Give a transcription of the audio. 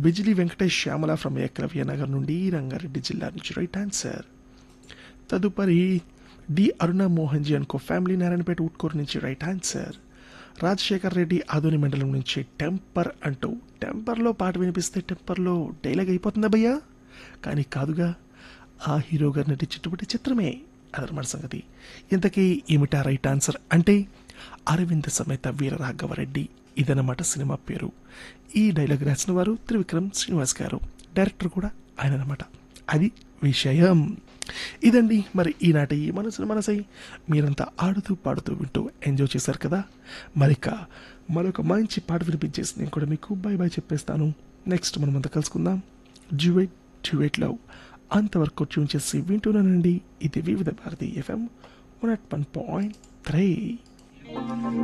Bijli Venkatesh Shyamala from Ekalavya Nagar నుండి రంగారెడ్డి జిల్లా నుంచి రైట్ ఆన్సర్ తదుపరి డి అరుణ మోహన్ జీ అనుకో ఫ్యామిలీ నారాయణపేట ఉట్కూరు నుంచి రైట్ ఆన్సర్ రాజశేఖర్ రెడ్డి ఆదోని మండలం నుంచి టెంపర్ అంటూ టెంపర్లో పాట వినిపిస్తే టెంపర్లో డైలాగ్ అయిపోతుందా భయ్యా కానీ కాదుగా ఆ హీరో గారు నటించేటువంటి చిత్రమే అదనమాట సంగతి ఇంతకీ ఏమిటా రైట్ ఆన్సర్ అంటే అరవింద సమేత వీరరాఘవరెడ్డి ఇదన్నమాట సినిమా పేరు ఈ డైలాగ్ రాసిన వారు త్రివిక్రమ్ శ్రీనివాస్ గారు డైరెక్టర్ కూడా ఆయన అనమాట అది విషయం ఇదండి మరి ఈనాటి ఈ మనసును మనసై మీరంతా ఆడుతూ పాడుతూ వింటూ ఎంజాయ్ చేశారు కదా మరిక మరొక మంచి పాట వినిపించేసి నేను కూడా మీకు బై బై చెప్పేస్తాను నెక్స్ట్ మనం అంతా కలుసుకుందాం డ్యూయట్ డ్యూయట్ లవ్ అంతవరకు ట్యూన్ చేసి వింటూనండి ఇది Vividh Bharati FM one at one point three